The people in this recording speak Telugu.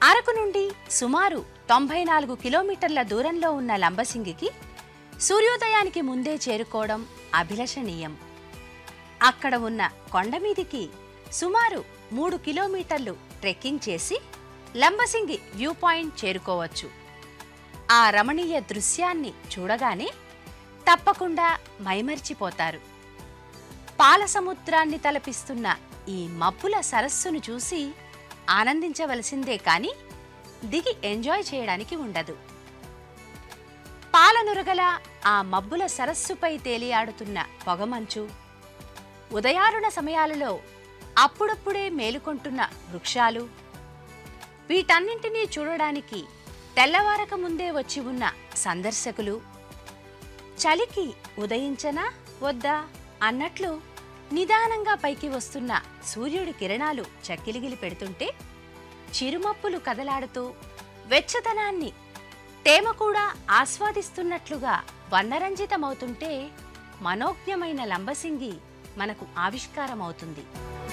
అరకు నుండి సుమారు తొంభై నాలుగు కిలోమీటర్ల దూరంలో ఉన్న లంబసింగికి సూర్యోదయానికి ముందే చేరుకోవడం అభిలషణీయం అక్కడ ఉన్న కొండమీదికి సుమారు మూడు కిలోమీటర్లు ట్రెక్కింగ్ చేసి లంబసింగి వ్యూ పాయింట్ చేరుకోవచ్చు ఆ రమణీయ దృశ్యాన్ని చూడగానే తప్పకుండా మైమరిచిపోతారు పాల సముద్రాన్ని తలపిస్తున్న ఈ మబ్బుల సరస్సును చూసి ఆనందించవలసిందే కాని దిగి ఎంజాయ్ చేయడానికి ఉండదు పాలనురగల ఆ మబ్బుల సరస్సుపై తేలియాడుతున్న పొగమంచు ఉదయారుణ సమయాలలో అప్పుడప్పుడే మేలుకొంటున్న వృక్షాలు వీటన్నింటినీ చూడడానికి తెల్లవారక ముందే వచ్చి ఉన్న సందర్శకులు చలికి ఉదయించనా వద్దా అన్నట్లు నిదానంగా పైకి వస్తున్న సూర్యుడి కిరణాలు చక్కిలిగిలి పెడుతుంటే చిరుమప్పులు కదలాడుతూ వెచ్చదనాన్ని తేమ కూడా ఆస్వాదిస్తున్నట్లుగా వర్ణరంజితమవుతుంటే మనోజ్ఞమైన లంబసింగి మనకు ఆవిష్కారమవుతుంది